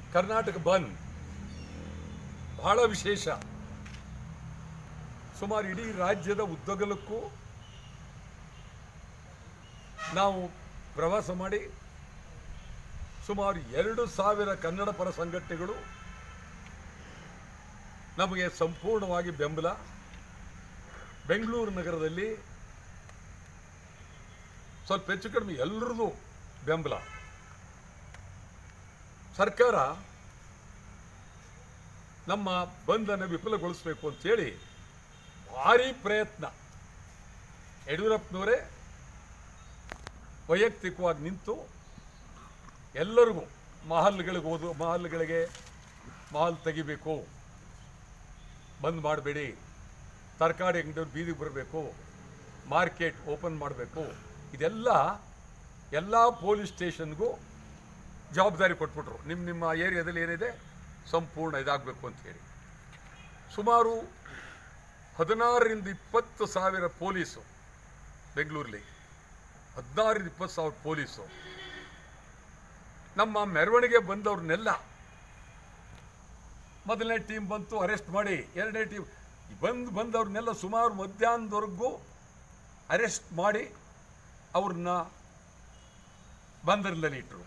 ಕರ್ನಾಟಕ ಬಂದ್ ಬಹಳ ವಿಶೇಷ ಸುಮಾರು ಇಡೀ ರಾಜ್ಯದ ಉದ್ದಗಲಕ್ಕೂ ನಾವು ಪ್ರವಾಸ ಮಾಡಿ ಸುಮಾರು ಎರಡು ಸಾವಿರ ಕನ್ನಡ ಪರ ಸಂಘಟನೆಗಳು ನಮಗೆ ಸಂಪೂರ್ಣವಾಗಿ ಬೆಂಬಲ ಬೆಂಗಳೂರು ನಗರದಲ್ಲಿ ಸ್ವಲ್ಪ ಹೆಚ್ಚು ಕಡಿಮೆ ಎಲ್ಲರದು ಬೆಂಬಲ ಸರ್ಕಾರ ನಮ್ಮ ಬಂಧನ ವಿಫಲಗೊಳಿಸಬೇಕು ಅಂತೇಳಿ ಭಾರಿ ಪ್ರಯತ್ನ ಯಡಿಯೂರಪ್ಪನವರೇ ವೈಯಕ್ತಿಕವಾಗಿ ನಿಂತು ಎಲ್ಲರಿಗೂ ಮಹಲ್ಗಳಿಗೆ ಓದು ಮಹಲ್ಗಳಿಗೆ ಮಹಲ್ ತೆಗಿಬೇಕು ಬಂದ್ ಮಾಡಬೇಡಿ ತರಕಾರಿ ಅಂಗಡಿಯವ್ರು ಬೀದಿಗೆ ಬರಬೇಕು ಮಾರ್ಕೆಟ್ ಓಪನ್ ಮಾಡಬೇಕು ಇದೆಲ್ಲ ಎಲ್ಲ ಪೊಲೀಸ್ ಸ್ಟೇಷನ್ಗೂ ಜವಾಬ್ದಾರಿ ಕೊಟ್ಬಿಟ್ರು ನಿಮ್ಮ ನಿಮ್ಮ ಏರಿಯಾದಲ್ಲಿ ಏನಿದೆ ಸಂಪೂರ್ಣ ಇದಾಗಬೇಕು ಅಂತ ಹೇಳಿ ಸುಮಾರು ಹದಿನಾರರಿಂದ ಇಪ್ಪತ್ತು ಸಾವಿರ ಪೊಲೀಸು ಬೆಂಗಳೂರಲ್ಲಿ ಹದಿನಾರರಿಂದ ಇಪ್ಪತ್ತು ಸಾವಿರ ಪೊಲೀಸು ನಮ್ಮ ಮೆರವಣಿಗೆ ಬಂದವ್ರನ್ನೆಲ್ಲ ಮೊದಲನೇ ಟೀಮ್ ಬಂತು ಅರೆಸ್ಟ್ ಮಾಡಿ ಎರಡನೇ ಟೀಮ್ ಬಂದು ಬಂದವ್ರನ್ನೆಲ್ಲ ಸುಮಾರು ಮಧ್ಯಾಹ್ನದವರೆಗೂ ಅರೆಸ್ಟ್ ಮಾಡಿ ಅವ್ರನ್ನ ಬಂದರಿನಲ್ಲಿ ಇಟ್ಟರು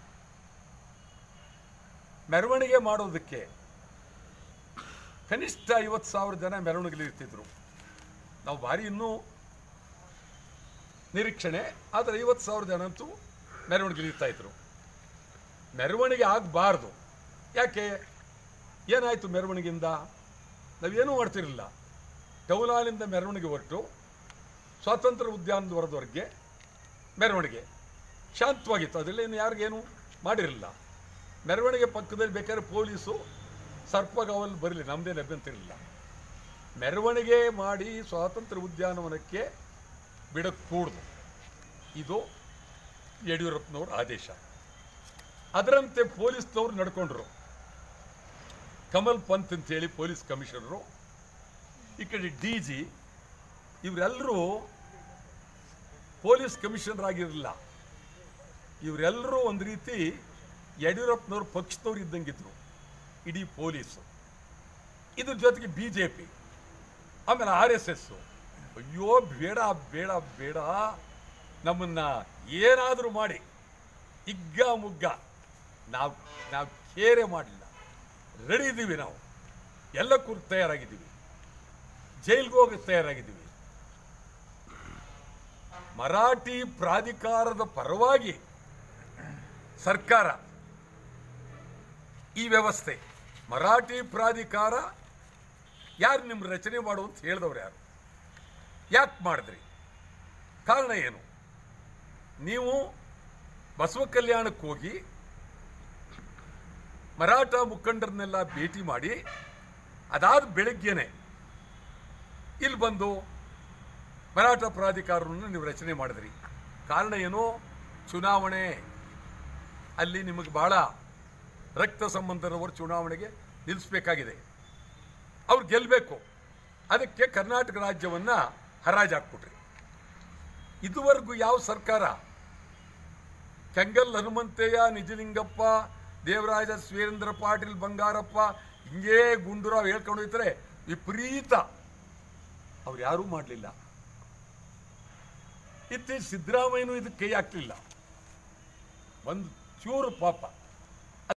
ಮೆರವಣಿಗೆ ಮಾಡೋದಕ್ಕೆ ಕನಿಷ್ಠ ಐವತ್ತು ಸಾವಿರ ಜನ ಮೆರವಣಿಗೆಲಿ ಇರ್ತಿದ್ರು ನಾವು ಭಾರಿ ಇನ್ನೂ ನಿರೀಕ್ಷಣೆ ಆದರೆ ಐವತ್ತು ಸಾವಿರ ಜನ ಅಂತೂ ಮೆರವಣಿಗೆಲಿ ಇರ್ತಾ ಇದ್ರು ಮೆರವಣಿಗೆ ಆಗಬಾರ್ದು ಯಾಕೆ ಏನಾಯಿತು ಮೆರವಣಿಗೆಯಿಂದ ನಾವೇನೂ ಮಾಡ್ತಿರಲಿಲ್ಲ ಟೌನ್ ಹಾಲಿಂದ ಮೆರವಣಿಗೆ ಹೊರಟು ಸ್ವಾತಂತ್ರ್ಯ ಉದ್ಯಾನದವರೆದವರೆಗೆ ಮೆರವಣಿಗೆ ಶಾಂತವಾಗಿತ್ತು ಅದರಲ್ಲಿ ಏನು ಯಾರಿಗೇನು ಮಾಡಿರಲಿಲ್ಲ ಮೆರವಣಿಗೆ ಪಕ್ಕದಲ್ಲಿ ಬೇಕಾದ್ರೆ ಪೊಲೀಸು ಸರ್ಪಗಾವಲ್ಲಿ ಬರಲಿ ನಮ್ಮದೇನು ಅಭ್ಯಂತರ ಇಲ್ಲ ಮೆರವಣಿಗೆ ಮಾಡಿ ಸ್ವಾತಂತ್ರ್ಯ ಉದ್ಯಾನವನಕ್ಕೆ ಬಿಡக்கூಡ್ದು ಇದು ಯಡಿಯೂರಪ್ಪನವ್ರ ಆದೇಶ ಅದರಂತೆ ಪೊಲೀಸ್ನವ್ರು ನಡ್ಕೊಂಡ್ರು ಕಮಲ್ ಪಂತ್ ಅಂತೇಳಿ ಪೊಲೀಸ್ ಕಮಿಷನರು ಈ ಕಡೆ ಡಿ ಜಿ ಇವರೆಲ್ಲರೂ ಪೊಲೀಸ್ ಕಮಿಷನರ್ ಆಗಿರಲಿಲ್ಲ ಇವರೆಲ್ಲರೂ ಒಂದು ರೀತಿ ಯಡಿಯೂರಪ್ಪನವ್ರ ಪಕ್ಷದವ್ರು ಇದ್ದಂಗಿದ್ರು ಇಡೀ ಪೊಲೀಸು ಇದ್ರ ಜೊತೆಗೆ ಬಿ ಜೆ ಪಿ ಆಮೇಲೆ ಆರ್ ಎಸ್ ಎಸ್ಸು ಅಯ್ಯೋ ಬೇಡ ಬೇಡ ಬೇಡ ನಮ್ಮನ್ನ ಏನಾದರೂ ಮಾಡಿ ಇಗ್ಗ ಮುಗ್ಗ ನಾವು ನಾವು ಕೇರೆ ಮಾಡಲಿಲ್ಲ ರೆಡಿ ಇದ್ದೀವಿ ನಾವು ಎಲ್ಲಕ್ಕೂ ತಯಾರಾಗಿದ್ದೀವಿ ಜೈಲ್ಗೆ ಹೋಗಕ್ಕೆ ತಯಾರಾಗಿದ್ದೀವಿ ಮರಾಠಿ ಪ್ರಾಧಿಕಾರದ ಪರವಾಗಿ ಸರ್ಕಾರ ಈ ವ್ಯವಸ್ಥೆ ಮರಾಠಿ ಪ್ರಾಧಿಕಾರ ಯಾರು ನಿಮ್ಮ ರಚನೆ ಮಾಡು ಅಂತ ಹೇಳಿದವ್ರು ಯಾರು ಯಾಕೆ ಮಾಡಿದ್ರಿ ಕಾರಣ ಏನು ನೀವು ಬಸವ ಕಲ್ಯಾಣಕ್ಕೆ ಹೋಗಿ ಮರಾಠ ಮುಖಂಡರನ್ನೆಲ್ಲ ಭೇಟಿ ಮಾಡಿ ಅದಾದ ಬೆಳಗ್ಗೆನೆ ಇಲ್ಲಿ ಬಂದು ಮರಾಠ ಪ್ರಾಧಿಕಾರವನ್ನು ನೀವು ರಚನೆ ಮಾಡಿದ್ರಿ ಕಾರಣ ಏನು ಚುನಾವಣೆ ಅಲ್ಲಿ ನಿಮಗೆ ಬಹಳ ರಕ್ತ ಸಂಬಂಧದವರು ಚುನಾವಣೆಗೆ ನಿಲ್ಲಿಸಬೇಕಾಗಿದೆ ಅವ್ರು ಗೆಲ್ಲಬೇಕು ಅದಕ್ಕೆ ಕರ್ನಾಟಕ ರಾಜ್ಯವನ್ನು ಹರಾಜು ಹಾಕ್ಬಿಟ್ರಿ ಇದುವರೆಗೂ ಯಾವ ಸರ್ಕಾರ ಕೆಂಗಲ್ ಹನುಮಂತಯ್ಯ ನಿಜಲಿಂಗಪ್ಪ ದೇವರಾಜ ಸ್ವೀರೇಂದ್ರ ಪಾಟೀಲ್ ಬಂಗಾರಪ್ಪ ಹಿಂಗೇ ಗುಂಡೂರಾವ್ ಹೇಳ್ಕೊಂಡು ಹೋಗ್ತಾರೆ ವಿಪರೀತ ಅವ್ರು ಯಾರೂ ಮಾಡಲಿಲ್ಲ ಇತ್ತೀಚೆ ಸಿದ್ದರಾಮಯ್ಯನೂ ಇದಕ್ಕೆ ಕೈ ಹಾಕ್ಲಿಲ್ಲ ಒಂದು ಚೂರು ಪಾಪ